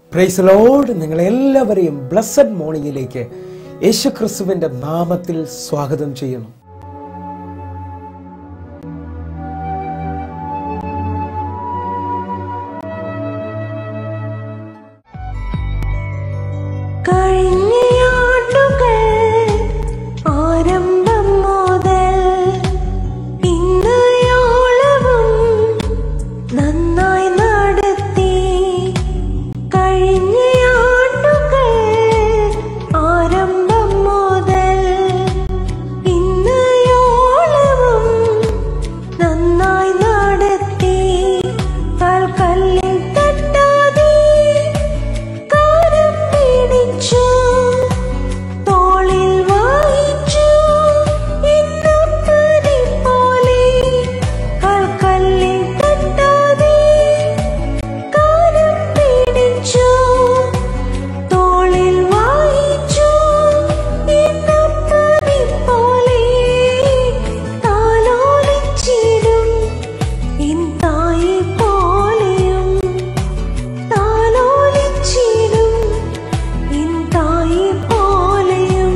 Price lord നിങ്ങളെല്ലാവരെയും blessed മോർണിംഗിലേക്ക് യേശു ക്രിസ്തുവിൻ്റെ നാമത്തിൽ സ്വാഗതം ചെയ്യുന്നു കഴിഞ്ഞയാണ്ടുകൾ ആരംഭം മുതൽ ഇന്നയോളവും നന്നായി നടത്തി കഴിഞ്ഞയാണ്ടുകൾ ആരംഭം മുതൽ ഇന്നയോളവും നന്നായി നടത്തി കാൽക്കല്ലിൽ തട്ടാതെ കാരം പിടിച്ചു തോളിൽ വായിച്ചു ഇന്നപ്പനെ പോലെ കാൽക്കല്ലിൽ തട്ടാതെ കാരം പിടിച്ചു തോളിൽ വായിച്ചു ഇന്നപ്പനെ പോലെ താലോലിച്ചിടും ഇൻ തായെ പോലെയും താലോലിച്ചിടും ഇൻ തായെ പോലെയും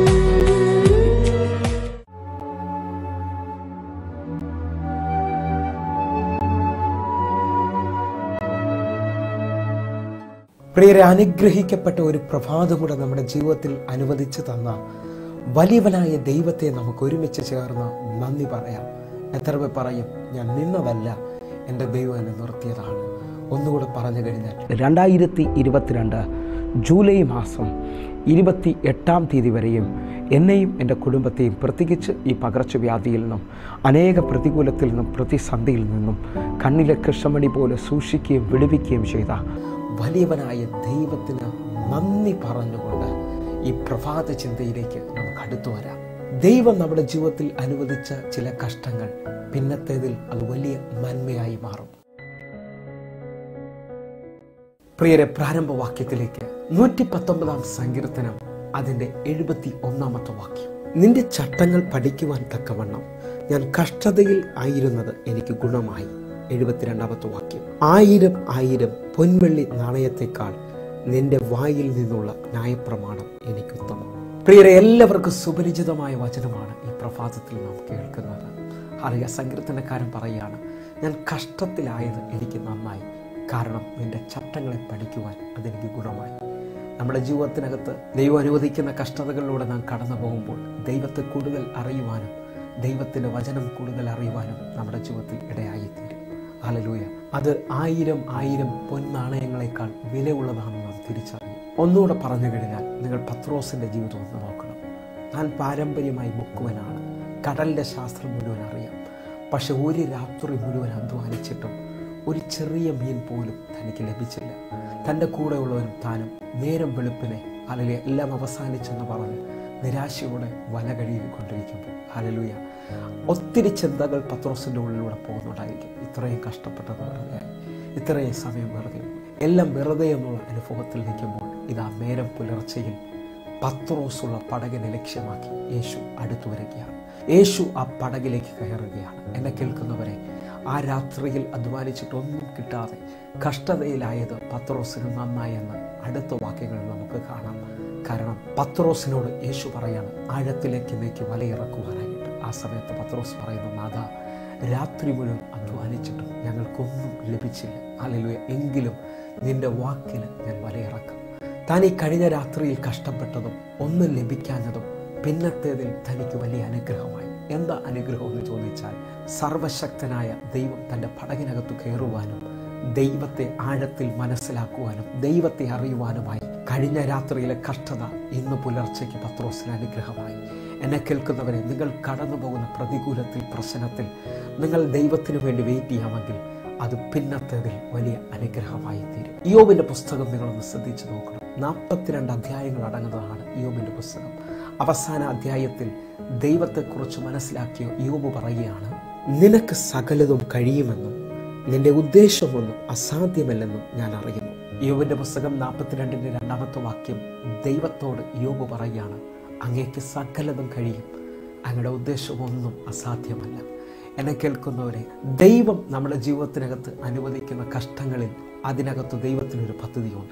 പ്രിയരെ അനുഗ്രഹിക്കപ്പെട്ട ഒരു പ്രഭാതം കൂടെ നമ്മുടെ ജീവിതത്തിൽ അനുവദിച്ചു തന്ന വലിയവനായ ദൈവത്തെ നമുക്ക് ഒരുമിച്ച് ചേർന്ന് നന്ദി പറയാം എത്ര പേർ പറയും ഞാൻ നിന്നതല്ല എൻ്റെ ദൈവം എന്നെ നിർത്തിയതാണ് ഒന്നുകൂടെ പറഞ്ഞു കഴിഞ്ഞാൽ രണ്ടായിരത്തി ഇരുപത്തിരണ്ട് ജൂലൈ മാസം ഇരുപത്തി എട്ടാം തീയതി വരെയും എന്നെയും എൻ്റെ കുടുംബത്തെയും പ്രത്യേകിച്ച് ഈ പകർച്ചവ്യാധിയിൽ നിന്നും അനേക പ്രതികൂലത്തിൽ നിന്നും പ്രതിസന്ധിയിൽ നിന്നും കണ്ണിലെ കൃഷ്ണമണി പോലെ സൂക്ഷിക്കുകയും വിടുവിക്കുകയും ചെയ്ത വലിയവനായ ദൈവത്തിന് നന്ദി പറഞ്ഞുകൊണ്ട് ഈ പ്രഭാത ചിന്തയിലേക്ക് നമുക്ക് അടുത്തു വരാം ദൈവം നമ്മുടെ ജീവിതത്തിൽ അനുവദിച്ച ചില കഷ്ടങ്ങൾ പിന്നത്തേതിൽ അത് വലിയ നന്മയായി മാറും പ്രിയരെ പ്രാരംഭ വാക്യത്തിലേക്ക് നൂറ്റി പത്തൊമ്പതാം സങ്കീർത്തനം അതിന്റെ എഴുപത്തി ഒന്നാമത്തെ വാക്യം നിന്റെ ചട്ടങ്ങൾ പഠിക്കുവാൻ തക്കവണ്ണം ഞാൻ കഷ്ടതയിൽ ആയിരുന്നത് എനിക്ക് ഗുണമായി എഴുപത്തിരണ്ടാമത്തെ വാക്യം ആയിരം ആയിരം പൊൻവെള്ളി നാണയത്തെക്കാൾ നിന്റെ വായിൽ നിന്നുള്ള ന്യായപ്രമാണം എനിക്ക് ഉത്തമം പ്രിയരെ എല്ലാവർക്കും സുപരിചിതമായ വചനമാണ് ഈ പ്രഭാതത്തിൽ നാം കേൾക്കുന്നത് അറിയ സങ്കീർത്തനക്കാരൻ പറയുകയാണ് ഞാൻ കഷ്ടത്തിലായത് എനിക്ക് നന്നായി കാരണം നിന്റെ ചട്ടങ്ങളെ പഠിക്കുവാൻ അതെനിക്ക് ഗുണമായി നമ്മുടെ ജീവിതത്തിനകത്ത് ദൈവം അനുവദിക്കുന്ന കഷ്ടതകളിലൂടെ നാം കടന്നു പോകുമ്പോൾ ദൈവത്തെ കൂടുതൽ അറിയുവാനും ദൈവത്തിൻ്റെ വചനം കൂടുതൽ അറിയുവാനും നമ്മുടെ ജീവിതത്തിൽ ഇടയായിത്തീരും ഹല്ലേലൂയ അത് ആയിരം ആയിരം പൊൻനാണയങ്ങളെക്കാൾ വിലയുള്ളതാണെന്ന് നാം തിരിച്ചറിയും ഒന്നുകൂടെ പറഞ്ഞു കഴിഞ്ഞാൽ നിങ്ങൾ പത്രോസിൻ്റെ ജീവിതം ഒന്ന് നോക്കണം താൻ പാരമ്പര്യമായി മുക്കുവനാണ് കടലിൻ്റെ ശാസ്ത്രം മുഴുവൻ അറിയാം പക്ഷെ ഒരു രാത്രി മുഴുവൻ അധ്വാനിച്ചിട്ടും ഒരു ചെറിയ മീൻ പോലും തനിക്ക് ലഭിച്ചില്ല തൻ്റെ കൂടെയുള്ളവരും താനും നേരം വെളുപ്പിനെ അല്ലെങ്കിൽ എല്ലാം അവസാനിച്ചെന്ന് പറഞ്ഞ് നിരാശയോടെ വല കഴുകിക്കൊണ്ടിരിക്കുമ്പോൾ ഹലലുയ ഒത്തിരി ചിന്തകൾ പത്രോസിൻ്റെ ഉള്ളിലൂടെ പോകുന്നുണ്ടായിരിക്കും ഇത്രയും കഷ്ടപ്പെട്ടത് വെറുതെ ഇത്രയും സമയം വെറുതെ എല്ലാം വെറുതെ എന്നുള്ള അനുഭവത്തിൽ നിൽക്കുമ്പോൾ ഇതാ നേരം പുലർച്ചയിൽ പത്രോസുള്ള പടകിനെ ലക്ഷ്യമാക്കി യേശു അടുത്തു വരികയാണ് യേശു ആ പടകിലേക്ക് കയറുകയാണ് എന്നെ കേൾക്കുന്നവരെ ആ രാത്രിയിൽ അധ്വാനിച്ചിട്ടൊന്നും കിട്ടാതെ കഷ്ടതയിലായത് പത്രോസിന് നന്നായെന്ന് അടുത്ത വാക്യങ്ങളിൽ നമുക്ക് കാണാം കാരണം പത്രോസിനോട് യേശു പറയാണ് ആഴത്തിലേക്ക് നീക്കി വലയിറക്കുവാനായിട്ട് ആ സമയത്ത് പത്രോസ് പറയുന്നു നാഥ രാത്രി മുഴുവൻ അധ്വാനിച്ചിട്ടും ഞങ്ങൾക്കൊന്നും ലഭിച്ചില്ല അല്ലെലുയ എങ്കിലും നിന്റെ വാക്കിന് ഞാൻ വലയിറക്കാം താൻ ഈ കഴിഞ്ഞ രാത്രിയിൽ കഷ്ടപ്പെട്ടതും ഒന്നും ലഭിക്കാഞ്ഞതും പിന്നത്തേതിൽ തനിക്ക് വലിയ അനുഗ്രഹമായി എന്താ അനുഗ്രഹം എന്ന് ചോദിച്ചാൽ സർവശക്തനായ ദൈവം തൻ്റെ പടകിനകത്ത് കയറുവാനും ദൈവത്തെ ആഴത്തിൽ മനസ്സിലാക്കുവാനും ദൈവത്തെ അറിയുവാനുമായി കഴിഞ്ഞ രാത്രിയിലെ കഷ്ടത ഇന്ന് പുലർച്ചയ്ക്ക് പത്രോസിന് അനുഗ്രഹമായി എന്നെ കേൾക്കുന്നവരെ നിങ്ങൾ കടന്നു പോകുന്ന പ്രതികൂലത്തിൽ പ്രശ്നത്തിൽ നിങ്ങൾ ദൈവത്തിന് വേണ്ടി വെയിറ്റ് ചെയ്യാമെങ്കിൽ അത് പിന്നത്തേതിൽ വലിയ അനുഗ്രഹമായി തീരും യോബിന്റെ പുസ്തകം നിങ്ങളൊന്ന് ശ്രദ്ധിച്ചു നോക്കണം നാൽപ്പത്തിരണ്ട് അധ്യായങ്ങൾ അടങ്ങുന്നതാണ് യോബിന്റെ പുസ്തകം അവസാന അധ്യായത്തിൽ ദൈവത്തെക്കുറിച്ച് മനസ്സിലാക്കിയ യോബ് പറയുകയാണ് നിനക്ക് സകലതും കഴിയുമെന്നും നിന്റെ ഉദ്ദേശമൊന്നും അസാധ്യമല്ലെന്നും ഞാൻ അറിയുന്നു യോബിന്റെ പുസ്തകം നാൽപ്പത്തിരണ്ടിന്റെ രണ്ടാമത്തെ വാക്യം ദൈവത്തോട് യോബ് പറയുകയാണ് അങ്ങേക്ക് സകലതും കഴിയും അങ്ങയുടെ ഉദ്ദേശമൊന്നും അസാധ്യമല്ല എന്നെ കേൾക്കുന്നവരെ ദൈവം നമ്മുടെ ജീവിതത്തിനകത്ത് അനുവദിക്കുന്ന കഷ്ടങ്ങളിൽ അതിനകത്ത് ദൈവത്തിനൊരു പദ്ധതിയുണ്ട്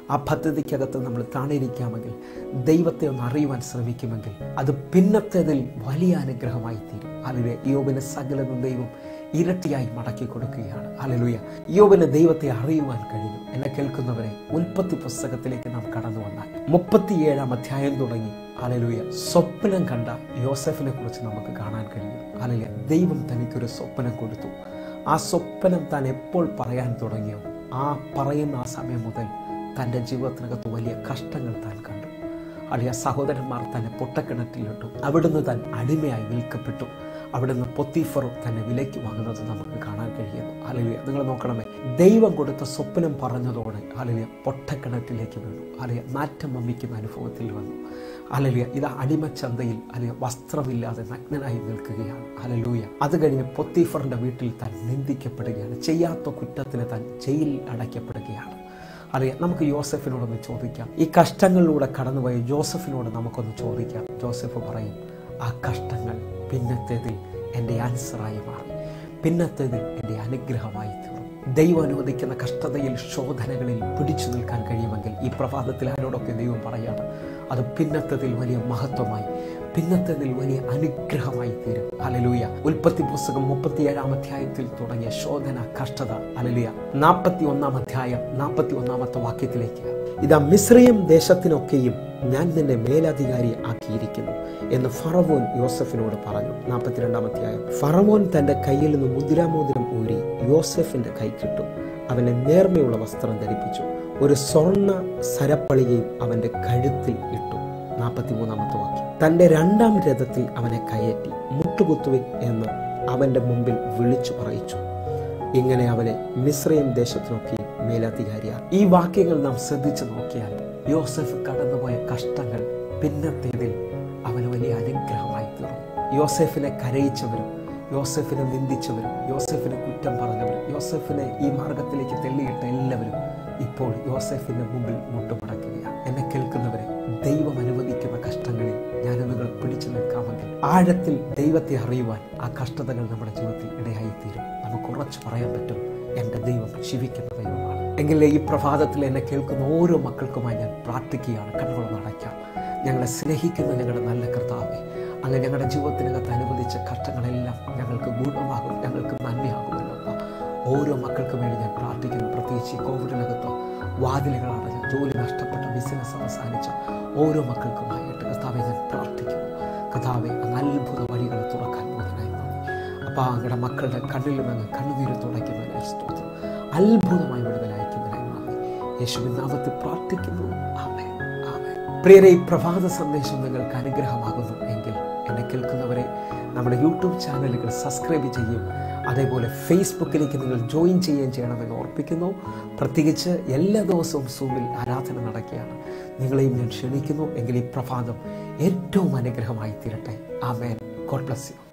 ആ പദ്ധതിക്കകത്ത് നമ്മൾ താണിരിക്കാമെങ്കിൽ ദൈവത്തെ ഒന്ന് അറിയുവാൻ ശ്രമിക്കുമെങ്കിൽ അത് പിന്നത്തേതിൽ വലിയ അനുഗ്രഹമായി തീരും അല്ലെ യോബിന് സകലതും ദൈവം ഇരട്ടിയായി മടക്കി കൊടുക്കുകയാണ് അലലുയ യോബിന് ദൈവത്തെ അറിയുവാൻ കഴിഞ്ഞു എന്നെ കേൾക്കുന്നവരെ ഉൽപ്പത്തി പുസ്തകത്തിലേക്ക് നാം കടന്നു വന്നാൽ മുപ്പത്തിയേഴാം അധ്യായം തുടങ്ങി അലലുയ സ്വപ്നം കണ്ട യോസഫിനെ കുറിച്ച് നമുക്ക് കാണാൻ കഴിയും അലലുയ ദൈവം തനിക്കൊരു സ്വപ്നം കൊടുത്തു ആ സ്വപ്നം താൻ എപ്പോൾ പറയാൻ തുടങ്ങിയോ ആ പറയുന്ന ആ സമയം മുതൽ തൻ്റെ ജീവിതത്തിനകത്ത് വലിയ കഷ്ടങ്ങൾ താൻ കണ്ടു അളിയ സഹോദരന്മാർ തന്നെ പൊട്ടക്കിണറ്റിലിട്ടു അവിടുന്ന് താൻ അടിമയായി വിൽക്കപ്പെട്ടു അവിടുന്ന് പൊത്തീഫർ തന്നെ വിലയ്ക്ക് വാങ്ങുന്നത് നമുക്ക് കാണാൻ കഴിയുന്നു അലലിയ നിങ്ങൾ നോക്കണമേ ദൈവം കൊടുത്ത സ്വപ്നം പറഞ്ഞതോടെ അലലിയ പൊട്ടക്കിണറ്റിലേക്ക് വീണു അലലിയ നാറ്റം വമ്മിക്കുന്ന അനുഭവത്തിൽ വന്നു അലലിയ ഇത് അടിമച്ചന്തയിൽ അലിയ വസ്ത്രമില്ലാതെ നഗ്നനായി നിൽക്കുകയാണ് അലലൂയ അത് കഴിഞ്ഞ് പൊത്തീഫറിന്റെ വീട്ടിൽ താൻ നിന്ദിക്കപ്പെടുകയാണ് ചെയ്യാത്ത കുറ്റത്തിന് താൻ ജയിലിൽ അടയ്ക്കപ്പെടുകയാണ് അറിയാം നമുക്ക് യോസഫിനോടൊന്ന് ചോദിക്കാം ഈ കഷ്ടങ്ങളിലൂടെ കടന്നുപോയ ജോസഫിനോട് നമുക്കൊന്ന് ചോദിക്കാം ജോസഫ് പറയും ആ കഷ്ടങ്ങൾ പിന്നത്തേതിൽ എൻ്റെ ആൻസറായി മാറി പിന്നത്തേതിൽ എൻ്റെ അനുഗ്രഹമായി തീർന്നു ദൈവം അനുവദിക്കുന്ന കഷ്ടതയിൽ ശോധനകളിൽ പിടിച്ചു നിൽക്കാൻ കഴിയുമെങ്കിൽ ഈ പ്രഭാതത്തിൽ ആരോടൊക്കെ ദൈവം പറയാണ് അത് പിന്നത്തതിൽ വലിയ മഹത്വമായി പിന്നത്തതിൽ വലിയ അനുഗ്രഹമായി തീരും അലലൂയ ഉൽപ്പത്തി പുസ്തകം മുപ്പത്തിയേഴാം അധ്യായത്തിൽ തുടങ്ങിയ ശോധന കഷ്ടത അലലുയ നാൽപ്പത്തി ഒന്നാം അധ്യായം നാൽപ്പത്തി ഒന്നാമത്തെ വാക്യത്തിലേക്ക് ഇതാ മിശ്രയം ദേശത്തിനൊക്കെയും ഞാൻ നിന്നെ മേലധികാരി ആക്കിയിരിക്കുന്നു എന്ന് ഫറവോൻ യോസഫിനോട് പറഞ്ഞു നാൽപ്പത്തിരണ്ടാം അധ്യായം ഫറവോൻ തന്റെ കയ്യിൽ നിന്ന് മുദ്രാമോതിരം ഊരി യോസഫിന്റെ കൈക്കിട്ടു അവനെ നേർമയുള്ള വസ്ത്രം ധരിപ്പിച്ചു ഒരു സ്വർണ്ണ സരപ്പളികയും അവന്റെ കഴുത്തിൽ ഇട്ടു നാൽപ്പത്തി മൂന്നാമത്തെ വാക്യം തന്റെ രണ്ടാം രഥത്തിൽ അവനെ കയറ്റി മുട്ടുകുത്തുവിൻ എന്ന് അവന്റെ മുമ്പിൽ വിളിച്ചു പറയിച്ചു ഇങ്ങനെ അവനെ മിശ്രയം ദേശത്തിനൊക്കെയും മേലധികാരിയാക്കി ഈ വാക്യങ്ങൾ നാം ശ്രദ്ധിച്ചു നോക്കിയാൽ യോസഫ് കടന്നുപോയ കഷ്ടങ്ങൾ പിന്നത്തേതിൽ അവന് വലിയ അനുഗ്രഹമായി തീർന്നു യോസെഫിനെ കരയിച്ചവരും യോസെഫിനെ നിന്ദിച്ചവരും യോസെഫിനെ കുറ്റം പറഞ്ഞവരും യോസെഫിനെ ഈ മാർഗത്തിലേക്ക് തെള്ളിയിട്ട എല്ലാവരും ഇപ്പോൾ യോസെഫിന്റെ മുമ്പിൽ മുട്ടുമടക്കുകയാണ് എന്നെ കേൾക്കുന്നവരെ ദൈവം അനുവദിക്കുന്ന കഷ്ടങ്ങളിൽ ഞാൻ നിങ്ങൾ പിടിച്ചു നിൽക്കാമെങ്കിൽ ആഴത്തിൽ ദൈവത്തെ അറിയുവാൻ ആ കഷ്ടതകൾ നമ്മുടെ ജീവിതത്തിൽ ഇടയായിത്തീരും നമുക്ക് ഉറച്ചു പറയാൻ പറ്റും എൻ്റെ ദൈവം ജീവിക്കുന്ന ദൈവമാണ് എങ്കിൽ ഈ പ്രഭാതത്തിൽ എന്നെ കേൾക്കുന്ന ഓരോ മക്കൾക്കുമായി ഞാൻ പ്രാർത്ഥിക്കുകയാണ് കണ്ണുകൾ അടയ്ക്കാം ഞങ്ങളെ സ്നേഹിക്കുന്ന ഞങ്ങളുടെ നല്ല കർത്താവെ അങ്ങ് ഞങ്ങളുടെ ജീവിതത്തിനകത്ത് അനുവദിച്ച കഷ്ടങ്ങളെല്ലാം ഞങ്ങൾക്ക് ഗുണമാകും ഞങ്ങൾക്ക് നന്മയാകുമല്ലോ അപ്പ. ഓരോ മക്കൾക്കും വേണ്ടി ഞാൻ പ്രാർത്ഥിക്കുന്നു പ്രത്യേകിച്ച് ഈ കോവിഡിനകത്ത് വാതിലുകൾ അടഞ്ഞ ജോലി നഷ്ടപ്പെട്ട ബിസിനസ് അവസാനിച്ച ഓരോ മക്കൾക്കുമായിട്ട് കർത്താവെ ഞാൻ പ്രാർത്ഥിക്കുന്നു കർത്താവെ അങ്ങ് അത്ഭുത വഴികൾ തുറക്കാൻ പോകുന്നതിനായി നന്ദി അപ്പോൾ അങ്ങയുടെ മക്കളുടെ കണ്ണിൽ നിന്ന് കണ്ണുനീര് തുടയ്ക്കുന്നതിനായി സ്തോത്രം അത്ഭുതമായി വിടുതൽ അയക്കുന്നതിനായി നന്ദി യേശുവിൻ നാമത്തിൽ പ്രാർത്ഥിക്കുന്നു ആമേൻ ആമേൻ പ്രിയരെ ഈ പ്രഭാത സന്ദേശം നിങ്ങൾക്ക് അനുഗ്രഹമാകുന്നു എങ്കിൽ എന്നെ കേൾക്കുന്നവരെ നമ്മുടെ യൂട്യൂബ് ചാനലുകൾ സബ്സ്ക്രൈബ് ചെയ്യും അതേപോലെ ഫേസ്ബുക്കിലേക്ക് നിങ്ങൾ ജോയിൻ ചെയ്യുകയും ചെയ്യണമെന്ന് ഓർപ്പിക്കുന്നു പ്രത്യേകിച്ച് എല്ലാ ദിവസവും സൂമിൽ ആരാധന നടക്കുകയാണ് നിങ്ങളെയും ഞാൻ ക്ഷണിക്കുന്നു എങ്കിൽ ഈ പ്രഭാതം ഏറ്റവും അനുഗ്രഹമായി തീരട്ടെ ആമേൻ ഗോഡ് ബ്ലസ് യു